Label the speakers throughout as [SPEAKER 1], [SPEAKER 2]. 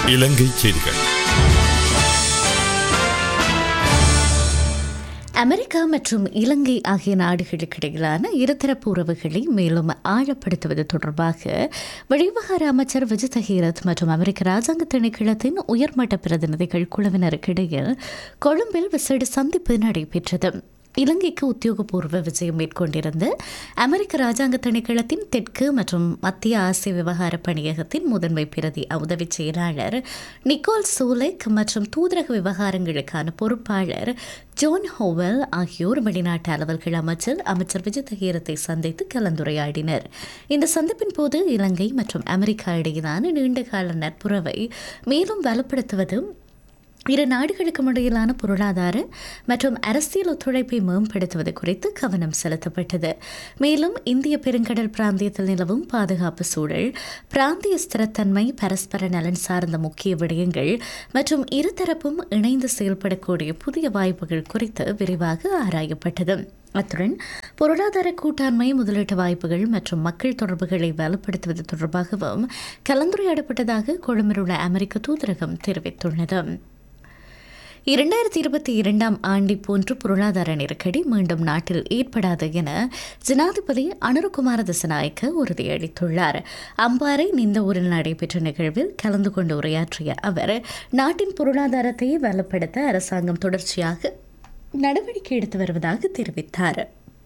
[SPEAKER 1] இலங்கை செய்திகள்
[SPEAKER 2] அமெரிக்கா மற்றும் இலங்கை ஆகிய நாடுகளுக்கிடையிலான இருதரப்பு உறவுகளை மேலும் ஆழப்படுத்துவது தொடர்பாக வெளிவிவகார அமைச்சர் விஜய் தஹீரத் மற்றும் அமெரிக்க ராஜாங்க திணைக்களத்தின் உயர்மட்ட பிரதிநிதிகள் குழுவினருக்கிடையில் கொழும்பில் விசேட சந்திப்பு நடைபெற்றது இலங்கைக்கு உத்தியோகபூர்வ விஜயம் மேற்கொண்டிருந்த அமெரிக்க ராஜாங்க திணைக்களத்தின் தெற்கு மற்றும் மத்திய ஆசிய விவகார பணியகத்தின் முதன்மை பிரதி உதவி செயலாளர் நிக்கோல் சூலெக் மற்றும் தூதரக விவகாரங்களுக்கான பொறுப்பாளர் ஜோன் ஹோவெல் ஆகியோர் வெளிநாட்டு அலுவல்கள் அமைச்சர் அமைச்சர் விஜய் தகீரத்தை சந்தித்து கலந்துரையாடினர் இந்த சந்திப்பின் போது இலங்கை மற்றும் அமெரிக்கா இடையிலான நீண்டகால நட்புறவை மேலும் வலுப்படுத்துவதும் இரு நாடுகளுக்கும் இடையிலான பொருளாதார மற்றும் அரசியல் ஒத்துழைப்பை மேம்படுத்துவது குறித்து கவனம் செலுத்தப்பட்டது மேலும் இந்திய பெருங்கடல் பிராந்தியத்தில் நிலவும் பாதுகாப்பு சூழல் பிராந்திய ஸ்திரத்தன்மை பரஸ்பர நலன் சார்ந்த முக்கிய விடயங்கள் மற்றும் இருதரப்பும் இணைந்து செயல்படக்கூடிய புதிய வாய்ப்புகள் குறித்து விரிவாக ஆராயப்பட்டது அத்துடன் பொருளாதார கூட்டாண்மை முதலீட்டு வாய்ப்புகள் மற்றும் மக்கள் தொடர்புகளை வலுப்படுத்துவது தொடர்பாகவும் கலந்துரையாடப்பட்டதாக கொழும்பில் உள்ள அமெரிக்க தூதரகம் தெரிவித்துள்ளது இரண்டாயிரத்தி இருபத்தி இரண்டாம் ஆண்டி போன்று பொருளாதார நெருக்கடி மீண்டும் நாட்டில் ஏற்படாது என ஜனாதிபதி அனுரகுமார திசநாயக்க உறுதியளித்துள்ளார் அம்பாறை நிந்தவூரில் நடைபெற்ற நிகழ்வில் கலந்து கொண்டு உரையாற்றிய அவர் நாட்டின் பொருளாதாரத்தை வலுப்படுத்த அரசாங்கம் தொடர்ச்சியாக நடவடிக்கை எடுத்து வருவதாக தெரிவித்தார்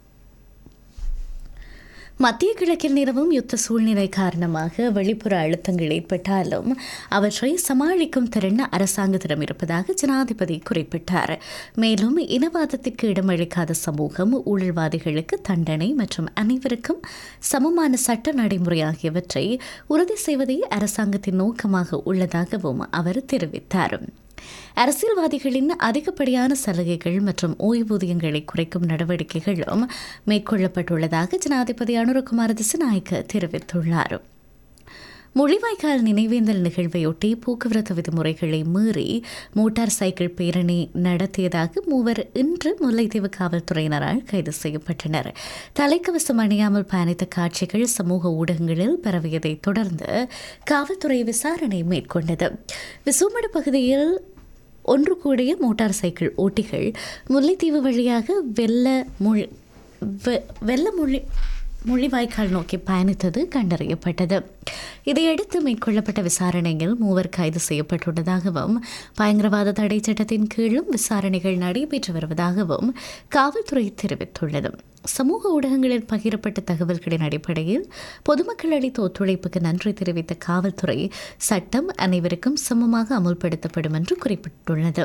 [SPEAKER 2] மத்திய கிழக்கில் நிலவும் யுத்த சூழ்நிலை காரணமாக வெளிப்புற அழுத்தங்கள் ஏற்பட்டாலும் அவற்றை சமாளிக்கும் திறன் அரசாங்கத்திடம் இருப்பதாக ஜனாதிபதி குறிப்பிட்டார் மேலும் இனவாதத்திற்கு இடமளிக்காத சமூகம் ஊழல்வாதிகளுக்கு தண்டனை மற்றும் அனைவருக்கும் சமமான சட்ட நடைமுறை ஆகியவற்றை உறுதி செய்வதே அரசாங்கத்தின் நோக்கமாக உள்ளதாகவும் அவர் தெரிவித்தார் அரசியல்வாதிகளின் அதிகப்படியான சலுகைகள் மற்றும் ஓய்வூதியங்களை குறைக்கும் நடவடிக்கைகளும் மேற்கொள்ளப்பட்டுள்ளதாக ஜனாதிபதி அனுரகுமார திசநாயக்க தெரிவித்துள்ளார் முள்ளிவாய்க்கால் நினைவேந்தல் நிகழ்வையொட்டி போக்குவரத்து விதிமுறைகளை மீறி மோட்டார் சைக்கிள் பேரணி நடத்தியதாக மூவர் இன்று முல்லைத்தீவு காவல்துறையினரால் கைது செய்யப்பட்டனர் தலைக்கவசம் அணியாமல் பயணித்த காட்சிகள் சமூக ஊடகங்களில் பரவியதைத் தொடர்ந்து காவல்துறை விசாரணை மேற்கொண்டது விசுமடு பகுதியில் ஒன்று கூடிய மோட்டார் சைக்கிள் ஓட்டிகள் முல்லைத்தீவு வழியாக வெள்ள முள் வெ- வெள்ள முள்ளி முள்ளிவாய்க்கால் நோக்கி பயணித்தது கண்டறியப்பட்டது இதையடுத்து மேற்கொள்ளப்பட்ட விசாரணையில் மூவர் கைது செய்யப்பட்டுள்ளதாகவும் பயங்கரவாத தடை சட்டத்தின் கீழும் விசாரணைகள் நடைபெற்று வருவதாகவும் காவல்துறை தெரிவித்துள்ளது சமூக ஊடகங்களில் பகிரப்பட்ட தகவல்களின் அடிப்படையில் பொதுமக்கள் அளித்த ஒத்துழைப்புக்கு நன்றி தெரிவித்த காவல்துறை சட்டம் அனைவருக்கும் சமமாக அமுல்படுத்தப்படும் என்று குறிப்பிட்டுள்ளது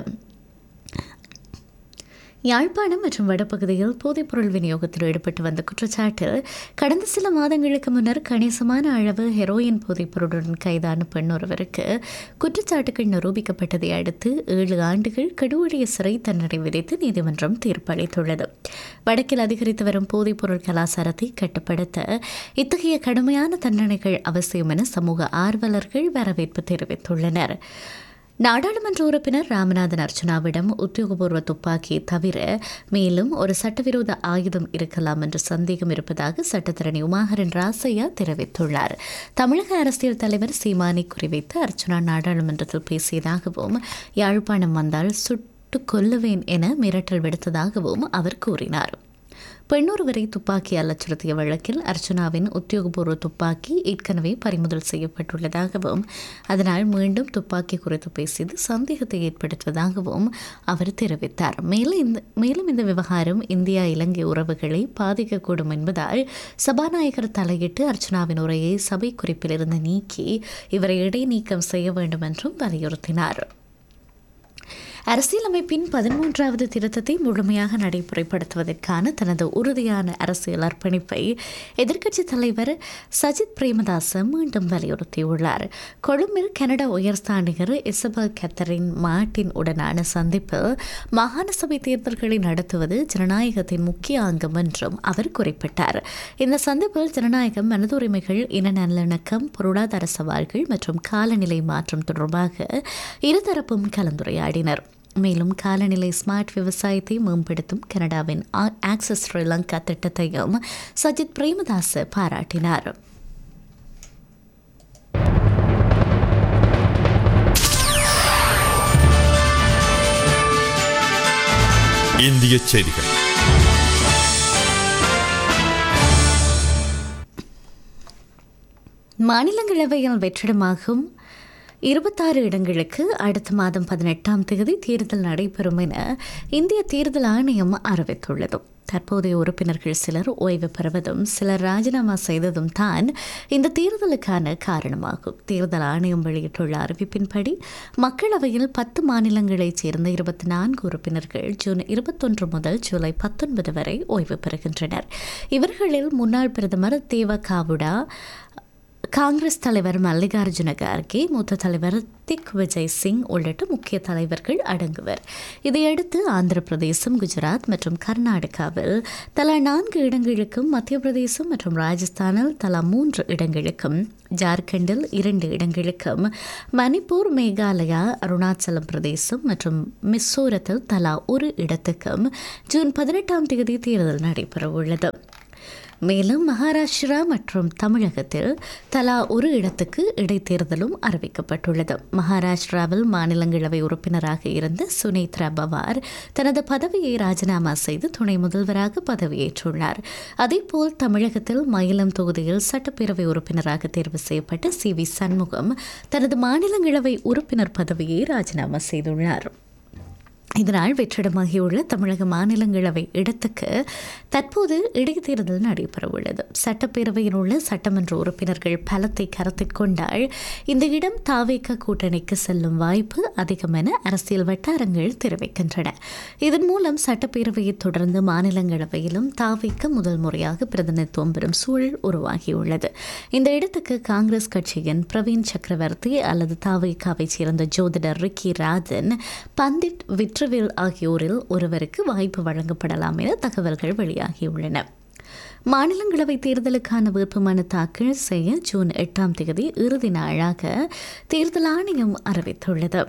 [SPEAKER 2] யாழ்ப்பாணம் மற்றும் வடபகுதியில் போதைப்பொருள் விநியோகத்தில் ஈடுபட்டு வந்த குற்றச்சாட்டில் கடந்த சில மாதங்களுக்கு முன்னர் கணிசமான அளவு ஹெரோயின் போதைப்பொருளுடன் கைதான பெண் ஒருவருக்கு குற்றச்சாட்டுகள் நிரூபிக்கப்பட்டதை அடுத்து ஏழு ஆண்டுகள் கடுவடைய சிறை தண்டனை விதித்து நீதிமன்றம் தீர்ப்பளித்துள்ளது வடக்கில் அதிகரித்து வரும் போதைப்பொருள் கலாச்சாரத்தை கட்டுப்படுத்த இத்தகைய கடுமையான தண்டனைகள் அவசியம் என சமூக ஆர்வலர்கள் வரவேற்பு தெரிவித்துள்ளனர் நாடாளுமன்ற உறுப்பினர் ராமநாதன் அர்ச்சனாவிடம் உத்தியோகபூர்வ துப்பாக்கியை தவிர மேலும் ஒரு சட்டவிரோத ஆயுதம் இருக்கலாம் என்ற சந்தேகம் இருப்பதாக சட்டத்தரணி உமாகரன் ராசையா தெரிவித்துள்ளார் தமிழக அரசியல் தலைவர் சீமானை குறிவைத்து அர்ச்சனா நாடாளுமன்றத்தில் பேசியதாகவும் யாழ்ப்பாணம் வந்தால் சுட்டு கொல்லுவேன் என மிரட்டல் விடுத்ததாகவும் அவர் கூறினார் பெண்ணொருவரை துப்பாக்கியால் அச்சுறுத்திய வழக்கில் அர்ச்சனாவின் உத்தியோகபூர்வ துப்பாக்கி ஏற்கனவே பறிமுதல் செய்யப்பட்டுள்ளதாகவும் அதனால் மீண்டும் துப்பாக்கி குறித்து பேசியது சந்தேகத்தை ஏற்படுத்துவதாகவும் அவர் தெரிவித்தார் மேலும் இந்த மேலும் இந்த விவகாரம் இந்தியா இலங்கை உறவுகளை பாதிக்கக்கூடும் என்பதால் சபாநாயகர் தலையிட்டு அர்ச்சனாவின் உரையை சபை குறிப்பிலிருந்து நீக்கி இவரை இடைநீக்கம் செய்ய வேண்டும் என்றும் வலியுறுத்தினார் அரசியலமைப்பின் பதிமூன்றாவது திருத்தத்தை முழுமையாக நடைமுறைப்படுத்துவதற்கான தனது உறுதியான அரசியல் அர்ப்பணிப்பை எதிர்க்கட்சித் தலைவர் சஜித் பிரேமதாச மீண்டும் வலியுறுத்தியுள்ளார் கொழும்பில் கனடா உயர்ஸ்தானிகர் இசபெல் கேத்தரின் மார்டின் உடனான சந்திப்பில் மாகாண சபை தேர்தல்களை நடத்துவது ஜனநாயகத்தின் முக்கிய அங்கம் என்றும் அவர் குறிப்பிட்டார் இந்த சந்திப்பில் ஜனநாயகம் மனதுரிமைகள் இன நல்லிணக்கம் பொருளாதார சவால்கள் மற்றும் காலநிலை மாற்றம் தொடர்பாக இருதரப்பும் கலந்துரையாடினர் மேலும் காலநிலை ஸ்மார்ட் விவசாயத்தை மேம்படுத்தும் கனடாவின் ஆக்சஸ் ஸ்ரீலங்கா திட்டத்தையும் சஜித் பிரேமதாஸ் பாராட்டினார்
[SPEAKER 1] இந்திய செய்திகள்
[SPEAKER 2] மாநிலங்களவையில் வெற்றிடமாகும் இருபத்தாறு இடங்களுக்கு அடுத்த மாதம் பதினெட்டாம் தேதி தேர்தல் நடைபெறும் என இந்திய தேர்தல் ஆணையம் அறிவித்துள்ளது தற்போதைய உறுப்பினர்கள் சிலர் ஓய்வு பெறுவதும் சிலர் ராஜினாமா செய்ததும் தான் இந்த தேர்தலுக்கான காரணமாகும் தேர்தல் ஆணையம் வெளியிட்டுள்ள அறிவிப்பின்படி மக்களவையில் பத்து மாநிலங்களைச் சேர்ந்த இருபத்தி நான்கு உறுப்பினர்கள் ஜூன் இருபத்தொன்று முதல் ஜூலை பத்தொன்பது வரை ஓய்வு பெறுகின்றனர் இவர்களில் முன்னாள் பிரதமர் தேவ காவுடா காங்கிரஸ் தலைவர் மல்லிகார்ஜுன கார்கே மூத்த தலைவர் திக் விஜய் சிங் உள்ளிட்ட முக்கிய தலைவர்கள் அடங்குவர் இதையடுத்து ஆந்திர பிரதேசம் குஜராத் மற்றும் கர்நாடகாவில் தலா நான்கு இடங்களுக்கும் மத்திய பிரதேசம் மற்றும் ராஜஸ்தானில் தலா மூன்று இடங்களுக்கும் ஜார்க்கண்டில் இரண்டு இடங்களுக்கும் மணிப்பூர் மேகாலயா அருணாச்சலம் பிரதேசம் மற்றும் மிசோரத்தில் தலா ஒரு இடத்துக்கும் ஜூன் பதினெட்டாம் தேதி தேர்தல் நடைபெறவுள்ளது மேலும் மகாராஷ்டிரா மற்றும் தமிழகத்தில் தலா ஒரு இடத்துக்கு இடைத்தேர்தலும் அறிவிக்கப்பட்டுள்ளது மகாராஷ்டிராவில் மாநிலங்களவை உறுப்பினராக இருந்த சுனேத்ரா பவார் தனது பதவியை ராஜினாமா செய்து துணை முதல்வராக பதவியேற்றுள்ளார் அதேபோல் தமிழகத்தில் மயிலம் தொகுதியில் சட்டப்பேரவை உறுப்பினராக தேர்வு செய்யப்பட்ட சி வி சண்முகம் தனது மாநிலங்களவை உறுப்பினர் பதவியை ராஜினாமா செய்துள்ளார் இதனால் வெற்றிடமாகியுள்ள தமிழக மாநிலங்களவை இடத்துக்கு தற்போது இடைத்தேர்தல் நடைபெறவுள்ளது சட்டப்பேரவையில் உள்ள சட்டமன்ற உறுப்பினர்கள் பலத்தை கருத்தில் கொண்டால் இந்த இடம் தாவேக்க கூட்டணிக்கு செல்லும் வாய்ப்பு அதிகம் என அரசியல் வட்டாரங்கள் தெரிவிக்கின்றன இதன் மூலம் சட்டப்பேரவையை தொடர்ந்து மாநிலங்களவையிலும் தாவேக்க முதல் முறையாக பிரதிநிதித்துவம் பெறும் சூழல் உருவாகியுள்ளது இந்த இடத்துக்கு காங்கிரஸ் கட்சியின் பிரவீன் சக்கரவர்த்தி அல்லது தாவேக்காவை சேர்ந்த ஜோதிடர் ரிக்கி ராஜன் பண்டிட் விற்று இஸ்ரவேல் ஆகியோரில் ஒருவருக்கு வாய்ப்பு வழங்கப்படலாம் என தகவல்கள் வெளியாகியுள்ளன மாநிலங்களவை தேர்தலுக்கான வேட்புமனு தாக்கல் செய்ய ஜூன் எட்டாம் தேதி இறுதி நாளாக தேர்தல் ஆணையம் அறிவித்துள்ளது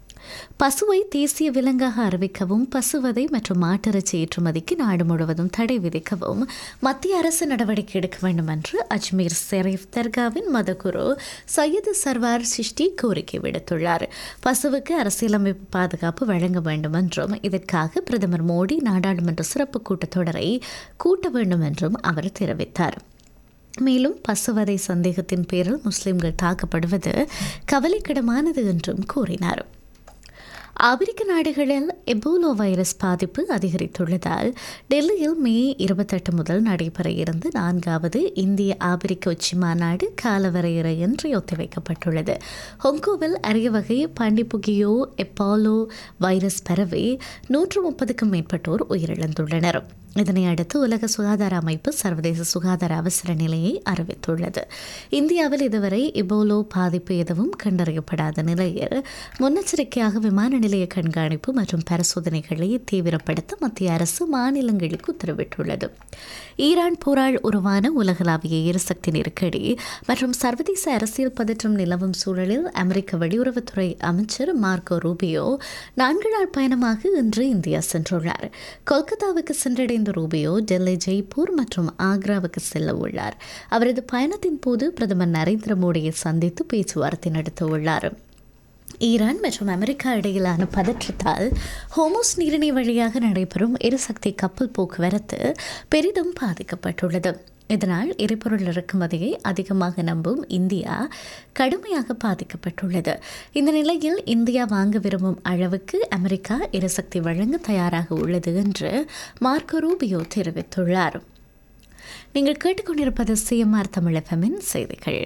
[SPEAKER 2] பசுவை தேசிய விலங்காக அறிவிக்கவும் பசுவதை மற்றும் மாட்டிறைச்சி ஏற்றுமதிக்கு நாடு முழுவதும் தடை விதிக்கவும் மத்திய அரசு நடவடிக்கை எடுக்க வேண்டும் என்று அஜ்மீர் ஷெரீப் தர்காவின் மதகுரு சையது சர்வார் சிஷ்டி கோரிக்கை விடுத்துள்ளார் பசுவுக்கு அரசியலமைப்பு பாதுகாப்பு வழங்க வேண்டும் என்றும் இதற்காக பிரதமர் மோடி நாடாளுமன்ற சிறப்பு கூட்டத்தொடரை கூட்ட வேண்டும் என்றும் அவர் தெரிவித்தார் மேலும் பசுவதை சந்தேகத்தின் பேரில் முஸ்லிம்கள் தாக்கப்படுவது கவலைக்கிடமானது என்றும் கூறினார் ஆப்பிரிக்க நாடுகளில் எபோலோ வைரஸ் பாதிப்பு அதிகரித்துள்ளதால் டெல்லியில் மே இருபத்தெட்டு முதல் நடைபெற இருந்த நான்காவது இந்திய ஆப்பிரிக்க உச்சி மாநாடு காலவரையறையின்றி ஒத்திவைக்கப்பட்டுள்ளது ஹொங்கோவில் அரிய வகை பண்டிபுகியோ எப்பாலோ வைரஸ் பரவி நூற்று முப்பதுக்கும் மேற்பட்டோர் உயிரிழந்துள்ளனர் இதனை அடுத்து உலக சுகாதார அமைப்பு சர்வதேச சுகாதார அவசர நிலையை அறிவித்துள்ளது இந்தியாவில் இதுவரை இபோலோ பாதிப்பு எதுவும் கண்டறியப்படாத நிலையில் முன்னெச்சரிக்கையாக விமான நிலைய கண்காணிப்பு மற்றும் பரிசோதனைகளை தீவிரப்படுத்த மத்திய அரசு மாநிலங்களுக்கு உத்தரவிட்டுள்ளது ஈரான் போரால் உருவான உலகளாவிய எரிசக்தி நெருக்கடி மற்றும் சர்வதேச அரசியல் பதற்றம் நிலவும் சூழலில் அமெரிக்க வெளியுறவுத்துறை அமைச்சர் மார்க்கோ ரூபியோ நான்கு நாள் பயணமாக இன்று இந்தியா சென்றுள்ளார் கொல்கத்தாவுக்கு சென்றடைந்த ரூபியோ டெல்லி ஜெய்ப்பூர் மற்றும் ஆக்ராவுக்கு செல்ல உள்ளார் அவரது பயணத்தின் போது பிரதமர் நரேந்திர மோடியை சந்தித்து பேச்சுவார்த்தை நடத்த உள்ளார் ஈரான் மற்றும் அமெரிக்கா இடையிலான பதற்றத்தால் ஹோமோஸ் நீரிணை வழியாக நடைபெறும் எரிசக்தி கப்பல் போக்குவரத்து பெரிதும் பாதிக்கப்பட்டுள்ளது இதனால் எரிபொருள் இறக்குமதியை அதிகமாக நம்பும் இந்தியா கடுமையாக பாதிக்கப்பட்டுள்ளது இந்த நிலையில் இந்தியா வாங்க விரும்பும் அளவுக்கு அமெரிக்கா எரிசக்தி வழங்க தயாராக உள்ளது என்று மார்க்கோ ரூபியோ தெரிவித்துள்ளார் நீங்கள் கேட்டுக்கொண்டிருப்பது சிஎம்ஆர் தமிழ் எஃப்எம்மின் செய்திகள்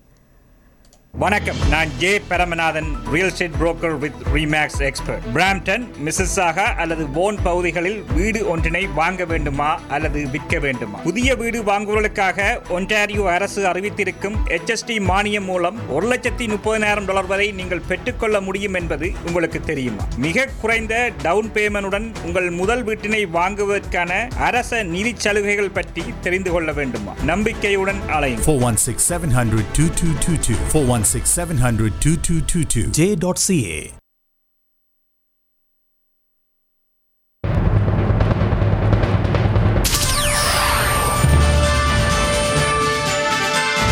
[SPEAKER 3] வணக்கம் நான் J Paramanathan real estate broker with Remax expert Brampton Mississauga அல்லது போன் பகுதிகளில் வீடு ஒன்றினை வாங்க வேண்டுமா அல்லது விற்க வேண்டுமா புதிய வீடு வாங்குவதற்காக ஒன்டாரியோ அரசு அறிவித்திருக்கும் HST மானியம் மூலம் ஒரு லட்சத்தி முப்பதினாயிரம் டாலர் வரை நீங்கள் பெற்றுக்கொள்ள முடியும் என்பது உங்களுக்கு தெரியுமா மிக குறைந்த டவுன் பேமெண்டுடன் உங்கள் முதல் வீட்டினை வாங்குவதற்கான அரச நிதி சலுகைகள் பற்றி தெரிந்து கொள்ள வேண்டுமா நம்பிக்கையுடன் அலையும்
[SPEAKER 4] 416 700 2222. 416 700 2222. J.ca.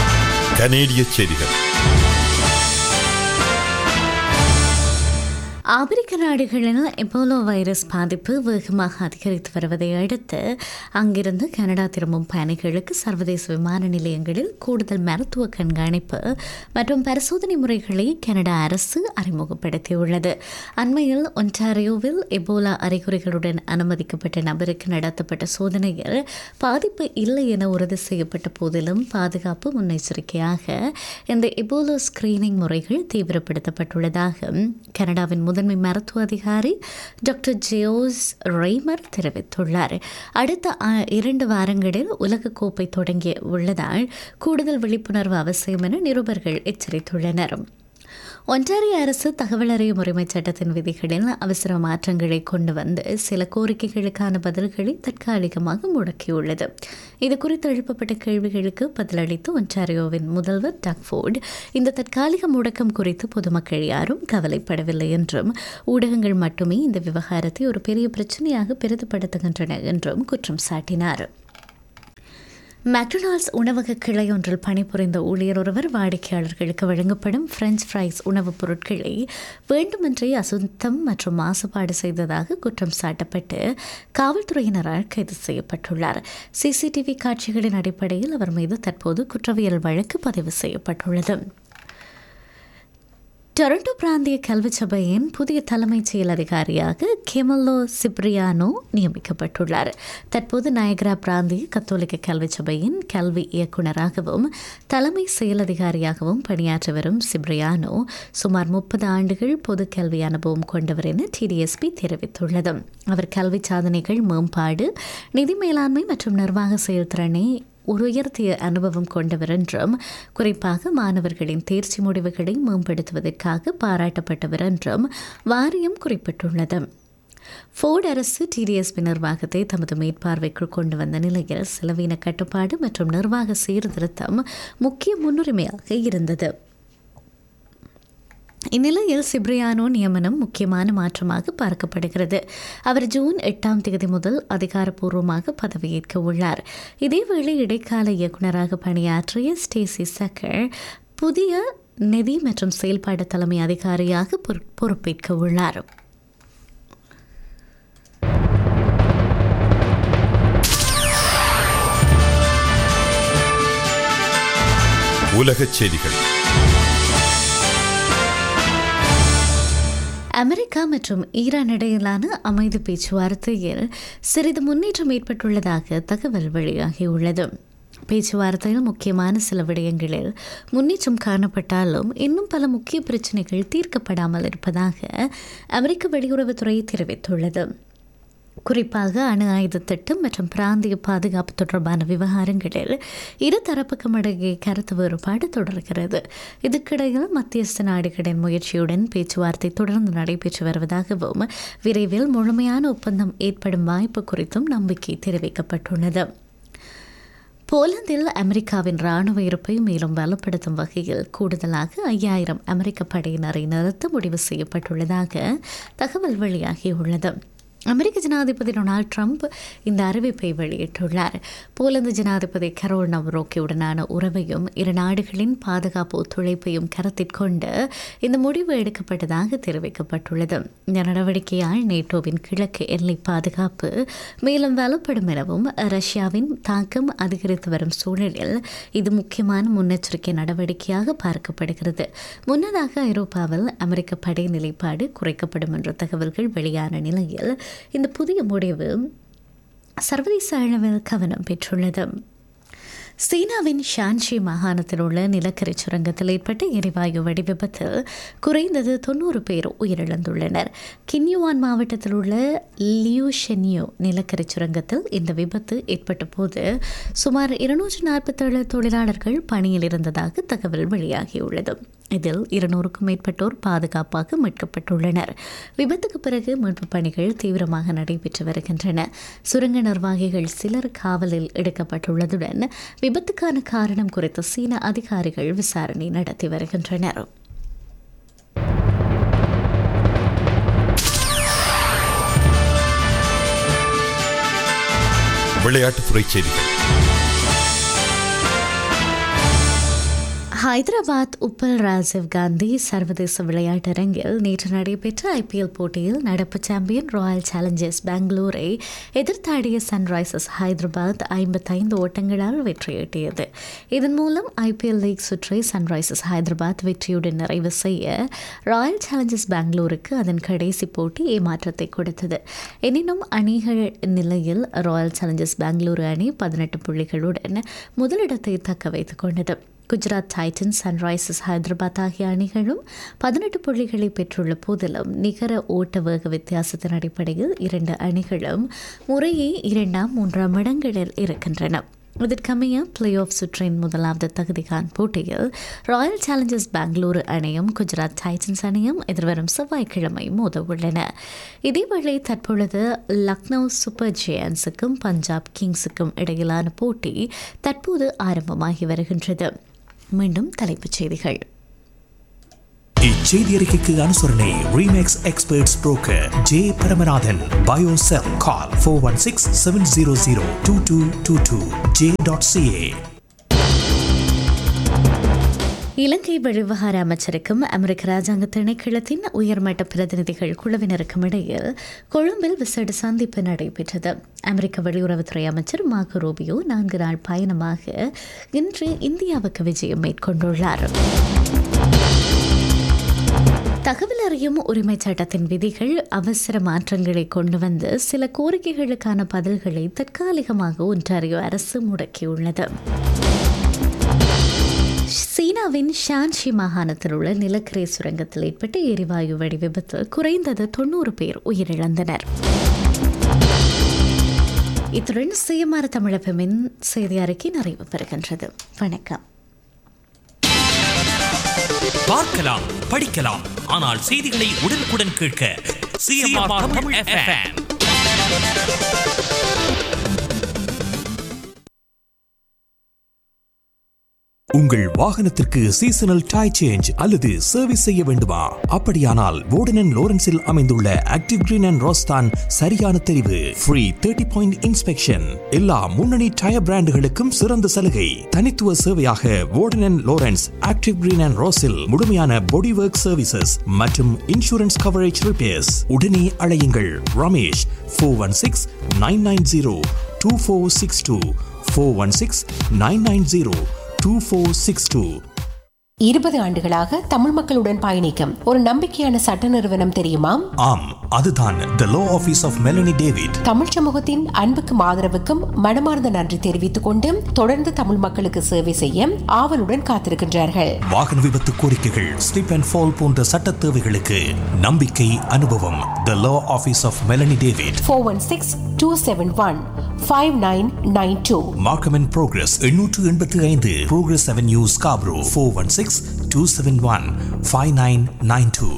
[SPEAKER 1] கனேடிய செய்திகள்
[SPEAKER 2] ஆப்பிரிக்க நாடுகளில் எபோலோ வைரஸ் பாதிப்பு வேகமாக அதிகரித்து வருவதை அடுத்து அங்கிருந்து கனடா திரும்பும் பயணிகளுக்கு சர்வதேச விமான நிலையங்களில் கூடுதல் மருத்துவ கண்காணிப்பு மற்றும் பரிசோதனை முறைகளை கனடா அரசு அறிமுகப்படுத்தியுள்ளது அண்மையில் ஒன்டாரியோவில் எபோலா அறிகுறிகளுடன் அனுமதிக்கப்பட்ட நபருக்கு நடத்தப்பட்ட சோதனையில் பாதிப்பு இல்லை என உறுதி செய்யப்பட்ட போதிலும் பாதுகாப்பு முன்னெச்சரிக்கையாக இந்த எபோலோ ஸ்கிரீனிங் முறைகள் தீவிரப்படுத்தப்பட்டுள்ளதாக கனடாவின் முதன்மை மருத்துவ அதிகாரி டாக்டர் ஜியோஸ் ரெய்மர் தெரிவித்துள்ளார் அடுத்த ஆ- இரண்டு வாரங்களில் உலகக்கோப்பை தொடங்கிய உள்ளதால் கூடுதல் விழிப்புணர்வு அவசியம் என நிருபர்கள் எச்சரித்துள்ளனர் ஒன்டாரியோ அரசு தகவல் அறியும் உரிமைச் சட்டத்தின் விதிகளில் அவசர மாற்றங்களை கொண்டு வந்து சில கோரிக்கைகளுக்கான பதில்களை தற்காலிகமாக முடக்கியுள்ளது இது குறித்து எழுப்பப்பட்ட கேள்விகளுக்கு பதிலளித்து ஒன்டாரியோவின் முதல்வர் டக்ஃபோர்ட் இந்த தற்காலிக முடக்கம் குறித்து பொதுமக்கள் யாரும் கவலைப்படவில்லை என்றும் ஊடகங்கள் மட்டுமே இந்த விவகாரத்தை ஒரு பெரிய பிரச்சனையாக பெரிதுபடுத்துகின்றன என்றும் குற்றம் சாட்டினார் மெக்டொனால்ட்ஸ் உணவக கிளை ஒன்றில் பணிபுரிந்த ஊழியர் ஒருவர் வாடிக்கையாளர்களுக்கு வழங்கப்படும் பிரெஞ்ச் ஃப்ரைஸ் உணவுப் பொருட்களை வேண்டுமென்றே அசுத்தம் மற்றும் மாசுபாடு செய்ததாக குற்றம் சாட்டப்பட்டு காவல்துறையினரால் கைது செய்யப்பட்டுள்ளார் சிசிடிவி காட்சிகளின் அடிப்படையில் அவர் மீது தற்போது குற்றவியல் வழக்கு பதிவு செய்யப்பட்டுள்ளது டொரண்டோ பிராந்திய கல்வி சபையின் புதிய தலைமைச் செயல் அதிகாரியாக கெமலோ சிப்ரியானோ நியமிக்கப்பட்டுள்ளார் தற்போது நயகரா பிராந்திய கத்தோலிக்க கல்வி சபையின் கல்வி இயக்குநராகவும் தலைமை செயல் அதிகாரியாகவும் பணியாற்றி வரும் சிப்ரியானோ சுமார் முப்பது ஆண்டுகள் பொது கல்வி அனுபவம் கொண்டவர் என டிடிஎஸ்பி தெரிவித்துள்ளது அவர் கல்வி சாதனைகள் மேம்பாடு நிதி மேலாண்மை மற்றும் நிர்வாக செயல்திறனை ஒரு உயர்த்திய அனுபவம் கொண்டவர் என்றும் குறிப்பாக மாணவர்களின் தேர்ச்சி முடிவுகளை மேம்படுத்துவதற்காக பாராட்டப்பட்டவர் என்றும் வாரியம் குறிப்பிட்டுள்ளது ஃபோர்ட் அரசு டிடிஎஸ்பி நிர்வாகத்தை தமது மேற்பார்வைக்குள் கொண்டு வந்த நிலையில் செலவின கட்டுப்பாடு மற்றும் நிர்வாக சீர்திருத்தம் முக்கிய முன்னுரிமையாக இருந்தது இந்நிலையில் சிப்ரியானோ நியமனம் முக்கியமான மாற்றமாக பார்க்கப்படுகிறது அவர் ஜூன் எட்டாம் தேதி முதல் அதிகாரப்பூர்வமாக பதவியேற்க உள்ளார் இதேவேளை இடைக்கால இயக்குநராக பணியாற்றிய ஸ்டேசி சக்கர் புதிய நிதி மற்றும் செயல்பாடு தலைமை அதிகாரியாக பொறு- பொறுப்பேற்க உள்ளார்
[SPEAKER 1] உலகச் செய்திகள்
[SPEAKER 2] அமெரிக்கா மற்றும் ஈரான் இடையிலான அமைதி பேச்சுவார்த்தையில் சிறிது முன்னேற்றம் ஏற்பட்டுள்ளதாக தகவல் வெளியாகியுள்ளது பேச்சுவார்த்தையில் முக்கியமான சில விடயங்களில் முன்னேற்றம் காணப்பட்டாலும் இன்னும் பல முக்கிய பிரச்சனைகள் தீர்க்கப்படாமல் இருப்பதாக அமெரிக்க வெளியுறவுத்துறை தெரிவித்துள்ளது குறிப்பாக அணு ஆயுத திட்டம் மற்றும் பிராந்திய பாதுகாப்பு தொடர்பான விவகாரங்களில் இரு தரப்புக்கும் இடையே கருத்து வேறுபாடு தொடர்கிறது இதற்கிடையில் மத்தியஸ்த நாடுகளின் முயற்சியுடன் பேச்சுவார்த்தை தொடர்ந்து நடைபெற்று வருவதாகவும் விரைவில் முழுமையான ஒப்பந்தம் ஏற்படும் வாய்ப்பு குறித்தும் நம்பிக்கை தெரிவிக்கப்பட்டுள்ளது போலந்தில் அமெரிக்காவின் ராணுவ இருப்பை மேலும் வலுப்படுத்தும் வகையில் கூடுதலாக ஐயாயிரம் அமெரிக்க படையினரை நிறுத்த முடிவு செய்யப்பட்டுள்ளதாக தகவல் வெளியாகியுள்ளது அமெரிக்க ஜனாதிபதி டொனால்ட் ட்ரம்ப் இந்த அறிவிப்பை வெளியிட்டுள்ளார் போலந்து ஜனாதிபதி கரோல் நவரோக்கியுடனான உறவையும் இரு நாடுகளின் பாதுகாப்பு ஒத்துழைப்பையும் கருத்தில் கொண்டு இந்த முடிவு எடுக்கப்பட்டதாக தெரிவிக்கப்பட்டுள்ளது இந்த நடவடிக்கையால் நேட்டோவின் கிழக்கு எல்லை பாதுகாப்பு மேலும் வலுப்படும் எனவும் ரஷ்யாவின் தாக்கம் அதிகரித்து வரும் சூழலில் இது முக்கியமான முன்னெச்சரிக்கை நடவடிக்கையாக பார்க்கப்படுகிறது முன்னதாக ஐரோப்பாவில் அமெரிக்க படை நிலைப்பாடு குறைக்கப்படும் என்ற தகவல்கள் வெளியான நிலையில் இந்த புதிய முடிவு சர்வதேச அளவில் கவனம் பெற்றுள்ளது சீனாவின் ஷான்ஷி மாகாணத்தில் உள்ள நிலக்கரி சுரங்கத்தில் ஏற்பட்ட எரிவாயு வெடிவிபத்தில் குறைந்தது தொண்ணூறு பேர் உயிரிழந்துள்ளனர் கின்யுவான் மாவட்டத்தில் உள்ள லியூ ஷென்யூ நிலக்கரி சுரங்கத்தில் இந்த விபத்து ஏற்பட்ட போது சுமார் இருநூற்று நாற்பத்தேழு தொழிலாளர்கள் பணியில் இருந்ததாக தகவல் வெளியாகியுள்ளது இதில் இருநூறுக்கும் மேற்பட்டோர் பாதுகாப்பாக மீட்கப்பட்டுள்ளனர் விபத்துக்கு பிறகு மீட்பு பணிகள் தீவிரமாக நடைபெற்று வருகின்றன சுரங்க நிர்வாகிகள் சிலர் காவலில் எடுக்கப்பட்டுள்ளதுடன் விபத்துக்கான காரணம் குறித்து சீன அதிகாரிகள் விசாரணை நடத்தி வருகின்றனர்
[SPEAKER 1] விளையாட்டுத்துறை செய்திகள்
[SPEAKER 2] ஹைதராபாத் உப்பல் ராஜீவ் காந்தி சர்வதேச விளையாட்டரங்கில் நேற்று நடைபெற்ற ஐபிஎல் போட்டியில் நடப்பு சாம்பியன் ராயல் சேலஞ்சர்ஸ் பெங்களூரை எதிர்த்தாடிய சன்ரைசர்ஸ் ஹைதராபாத் ஐம்பத்தைந்து ஓட்டங்களால் வெற்றியீட்டியது இதன் மூலம் ஐபிஎல் லீக் சுற்றை சன்ரைசர்ஸ் ஹைதராபாத் வெற்றியுடன் நிறைவு செய்ய ராயல் சேலஞ்சர்ஸ் பெங்களூருக்கு அதன் கடைசி போட்டி ஏமாற்றத்தை கொடுத்தது எனினும் அணிகள் நிலையில் ராயல் சேலஞ்சர்ஸ் பெங்களூரு அணி பதினெட்டு புள்ளிகளுடன் முதலிடத்தை தக்க வைத்துக் கொண்டது குஜராத் டைட்டன்ஸ் சன்ரைசர்ஸ் ஹைதராபாத் ஆகிய அணிகளும் பதினெட்டு புள்ளிகளை பெற்றுள்ள போதிலும் நிகர ஓட்ட வேக வித்தியாசத்தின் அடிப்படையில் இரண்டு அணிகளும் முறையே இரண்டாம் மூன்றாம் இடங்களில் இருக்கின்றன இதற்கமைய பிளே ஆஃப் சுற்றின் முதலாவது தகுதிகான் போட்டியில் ராயல் சேலஞ்சர்ஸ் பெங்களூரு அணியும் குஜராத் டைட்டன்ஸ் அணியும் எதிர்வரும் செவ்வாய்க்கிழமை மோத உள்ளன இதேவேளை தற்பொழுது லக்னோ சூப்பர் ஜெயன்ஸுக்கும் பஞ்சாப் கிங்ஸுக்கும் இடையிலான போட்டி தற்போது ஆரம்பமாகி வருகின்றது மீண்டும் தலைப்புச் செய்திகள்
[SPEAKER 4] இச்செய்தி அறிக்கைக்கு அனுசரணை Remax Experts broker J Paramanathan பயோசெல் call four one six seven zero zero two two two two J dot CA
[SPEAKER 2] இலங்கை வெளிவிவகார அமைச்சருக்கும் அமெரிக்க ராஜாங்க திணைக்களத்தின் உயர்மட்ட பிரதிநிதிகள் குழுவினருக்கும் இடையில் கொழும்பில் விசேட சந்திப்பு நடைபெற்றது அமெரிக்க வெளியுறவுத்துறை அமைச்சர் மார்கோ ரூபியோ நான்கு நாள் பயணமாக இன்று இந்தியாவுக்கு விஜயம் மேற்கொண்டுள்ளார் தகவல் அறியும் உரிமை சட்டத்தின் விதிகள் அவசர மாற்றங்களை கொண்டு வந்து சில கோரிக்கைகளுக்கான பதில்களை தற்காலிகமாக ஒன்றாரியோ அரசு முடக்கியுள்ளது சீனாவின் ஷான்ஷி மாகாணத்தில் உள்ள நிலக்கரி சுரங்கத்தில் ஏற்பட்ட எரிவாயு வெடி விபத்தில் குறைந்தது தொண்ணூறு பேர் உயிரிழந்தனர் இத்துடன் சுயமார தமிழகமின் செய்தி அறிக்கை நிறைவு பெறுகின்றது வணக்கம்
[SPEAKER 5] பார்க்கலாம் படிக்கலாம் ஆனால் செய்திகளை உடனுக்குடன் கேட்க சிஎம்ஆர் தமிழ் எஃப்எம்
[SPEAKER 4] உங்கள் வாகனத்திற்கு சீசனல் டை சேஞ்ச் அல்லது சர்வீஸ் செய்ய வேண்டுமா அப்படியானால் வோர்டன் லோரன்ஸில் அமைந்துள்ள ஆக்டிவ் கிரீன் அண்ட் ரோஸ்தான் சரியான தெரிவு ஃப்ரீ தேர்ட்டி பாயிண்ட் இன்ஸ்பெக்ஷன் எல்லா முன்னணி டயர் பிராண்டுகளுக்கும் சிறந்த சலுகை தனித்துவ சேவையாக Warden Lawrence Active Green and ரோஸில் முழுமையான பாடி ஒர்க் சர்வீசஸ் மற்றும் இன்சூரன்ஸ் கவரேஜ் ரிப்பேர்ஸ் உடனே அழையுங்கள் Ramesh four one six nine nine zero two four six two four one six nine nine zero two four six two
[SPEAKER 6] இருபது ஆண்டுகளாக தமிழ் மக்களுடன் பயணிக்கும் ஒரு நம்பிக்கையான சட்ட நிறுவனம் தெரியுமா
[SPEAKER 4] ஆம் அதுதான் the law office of Melanie David
[SPEAKER 6] தமிழ் சமூகத்தின் அன்புக்கும் ஆதரவுக்கும் மனமார்ந்த நன்றி தெரிவித்துக் கொண்டு தொடர்ந்து தமிழ் மக்களுக்கு சேவை செய்ய ஆவலுடன் காத்திருக்கின்றார்கள்
[SPEAKER 4] வாகன விபத்து கோரிக்கைகள் ஸ்லிப் அண்ட் ஃபால் போன்ற சட்ட தேவைகளுக்கு நம்பிக்கை அனுபவம் the law office of Melanie David
[SPEAKER 6] four one six two seven one five nine nine two
[SPEAKER 4] Markham and Progress எண்ணூற்று எண்பத்தி ஐந்து Progress Avenue Scarborough four one six two seven one five nine nine two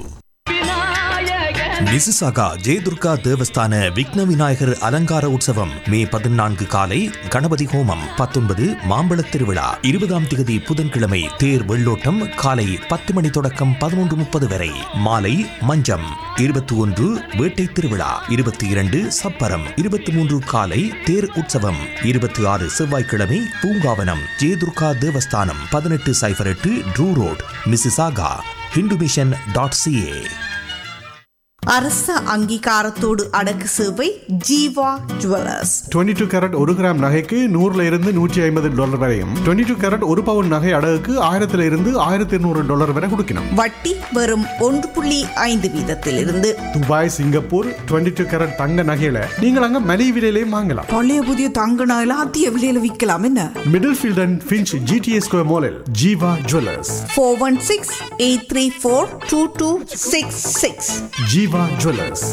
[SPEAKER 4] Mississauga Jayadurga தேவஸ்தான விக்ன விநாயகர் அலங்கார உற்சவம் மே பதினான்கு காலை கணபதி ஹோமம் பத்தொன்பது மாம்பழத் திருவிழா இருபதாம் திகதி புதன்கிழமை தேர் வெள்ளோட்டம் காலை பத்து மணி தொடக்கம் பதினொன்று முப்பது வரை மாலை மஞ்சம் இருபத்தி ஒன்று வேட்டை திருவிழா இருபத்தி இரண்டு சப்பரம் இருபத்தி மூன்று காலை தேர் உற்சவம் இருபத்தி ஆறு செவ்வாய்க்கிழமை பூங்காவனம் ஜெயதுர்கா தேவஸ்தானம் பதினெட்டு சைபர் எட்டு Drew Road Mississauga Hindu mission dot CA
[SPEAKER 7] அரச அங்கீகாரத்தோடு அடக்கு சேவை ஜீவா ஜுவல்லர்ஸ்
[SPEAKER 8] 22 டூ கேரட் ஒரு கிராம் நகைக்கு நூறுல இருந்து நூற்றி ஐம்பது டாலர் வரையும் 22 டூ கேரட் ஒரு பவுன் நகை அடகுக்கு ஆயிரத்துல இருந்து ஆயிரத்தி இருநூறு டாலர் வரை கொடுக்கணும்
[SPEAKER 7] வட்டி வெறும் ஒன்று புள்ளி ஐந்து வீதத்திலிருந்து
[SPEAKER 8] துபாய் சிங்கப்பூர் 22 டூ கேரட் தங்க நகையில நீங்கள் அங்க மலிவு விலையிலையும் வாங்கலாம்
[SPEAKER 9] பழைய புதிய தங்க நகையில அதிக விலையில விற்கலாம் என்ன
[SPEAKER 8] Middle field and Finch GTA Square மாலில் Jeeva Jewellers
[SPEAKER 7] four one six eight three four two two six six
[SPEAKER 8] Jeeva Jewellers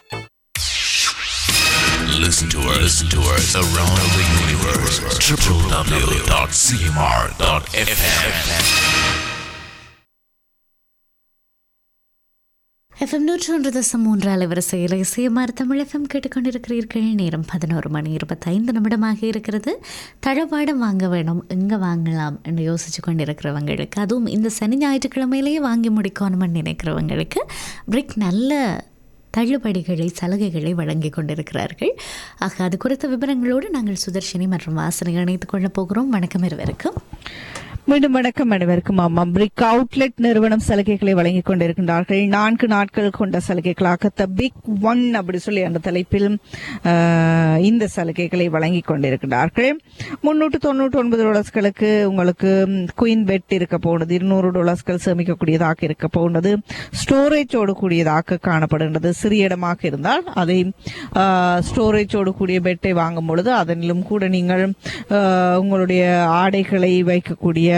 [SPEAKER 10] Listen to us, listen to us around the universe. www.cmr.fm.
[SPEAKER 2] FM நூற்றி ஒன்று தசம் மூன்று அலைவரிசையில் இசையமார் தமிழ் எஃப்எம் கேட்டுக்கொண்டிருக்கிறீர்கள் நேரம் பதினோரு மணி இருபத்தைந்து நிமிடமாக இருக்கிறது தளபாடம் வாங்க வேணும் எங்கே வாங்கலாம் என்று யோசிச்சு கொண்டிருக்கிறவங்களுக்கு அதுவும் இந்த சனி ஞாயிற்றுக்கிழமையிலேயே வாங்கி முடிக்கணும்னு நினைக்கிறவங்களுக்கு பிரிக் நல்ல தள்ளுபடிகளை சலுகைகளை வழங்கி கொண்டிருக்கிறார்கள் ஆக அது குறித்த விவரங்களோடு நாங்கள் சுதர்ஷினி மற்றும் வாசனை இணைத்துக் கொள்ளப் போகிறோம் வணக்கம் இருவருக்கும்
[SPEAKER 11] மீண்டும் வணக்கம் அனைவருக்கும் ஆமாம் பிரிக் அவுட்லெட் நிறுவனம் சலுகைகளை வழங்கிக் கொண்டிருக்கின்றார்கள் நான்கு நாட்கள் கொண்ட சலுகைகளாக த பிக் ஒன் அப்படி சொல்லி அந்த தலைப்பில் ஆஹ், இந்த சலுகைகளை வழங்கிக் கொண்டிருக்கிறார்கள் முன்னூற்று தொண்ணூற்றி ஒன்பது டாலர்ஸ்களுக்கு உங்களுக்கு குயின் பெட் இருக்க போனது இருநூறு டாலர்ஸ்கள் சேமிக்கக்கூடியதாக இருக்க போனது ஸ்டோரேஜோடு கூடியதாக காணப்படுகின்றது சிறிய இடமாக இருந்தால் அதை ஸ்டோரேஜோடு கூடிய பெட்டை வாங்கும் பொழுது அதனிலும் கூட நீங்கள் ஆஹ், உங்களுடைய ஆடைகளை வைக்கக்கூடிய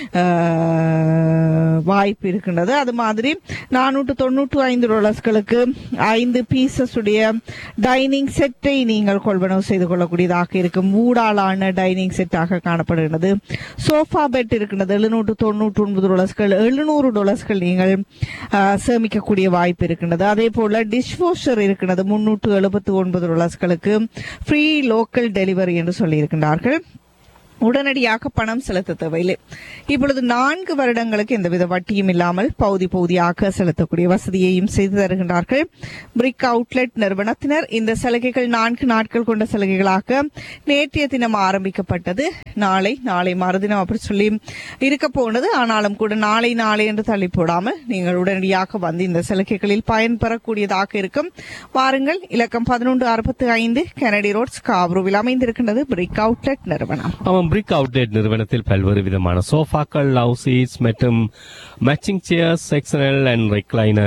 [SPEAKER 11] ஆஹ், வாய்ப்பு இருக்கின்றது அது மாதிரி நானூற்று தொண்ணூற்று ஐந்து டாலர்ஸ்களுக்கு ஐந்து பீசஸ் உடைய டைனிங் செட்டை நீங்கள் கொள்வனவு செய்து கொள்ளக்கூடியதாக இருக்கும் ஊடாலான டைனிங் செட்டாக காணப்படுகிறது சோஃபா பெட் இருக்கின்றது எழுநூற்று தொண்ணூற்று ஒன்பது டாலர்ஸ்கள் எழுநூறு டாலர்ஸ்கள் நீங்கள் ஆஹ், சேமிக்கக்கூடிய வாய்ப்பு இருக்கின்றது அதே போல டிஷ் வாஷர் இருக்கிறது முன்னூற்று எழுபத்து ஒன்பது டாலர்ஸ்களுக்கு ஃப்ரீ லோக்கல் டெலிவரி என்று சொல்லியிருக்கின்றார்கள் உடனடியாக பணம் செலுத்த தேவையில்லை இப்பொழுது நான்கு வருடங்களுக்கு எந்தவித வட்டியும் இல்லாமல் பகுதி பகுதியாக செலுத்தக்கூடிய வசதியையும் செய்து தருகின்றார்கள் பிரிக் அவுட்லெட் நிறுவனத்தினர் இந்த சலுகைகள் நான்கு நாட்கள் கொண்ட சலுகைகளாக நேற்றைய தினம் ஆரம்பிக்கப்பட்டது நாளை நாளை மறுதினம் அப்படி சொல்லி இருக்க போனது ஆனாலும் கூட நாளை நாளை என்று தள்ளி போடாமல் நீங்கள் உடனடியாக வந்து இந்த சலுகைகளில் பயன்பெறக்கூடியதாக இருக்கும் வாருங்கள் இலக்கம் பதினொன்று அறுபத்தி ஐந்து கெனடி ரோட் ஸ்காப்ரோவில் அமைந்திருக்கின்றது பிரிக் அவுட்லெட் நிறுவனம்
[SPEAKER 12] ஆமாம் பிரிக் அவுட்லெட் நிறுவனத்தில் பல்வேறு விதமான சோஃபாக்கள் லவ் சீட்ஸ் மற்றும் matching chairs sectional and recliner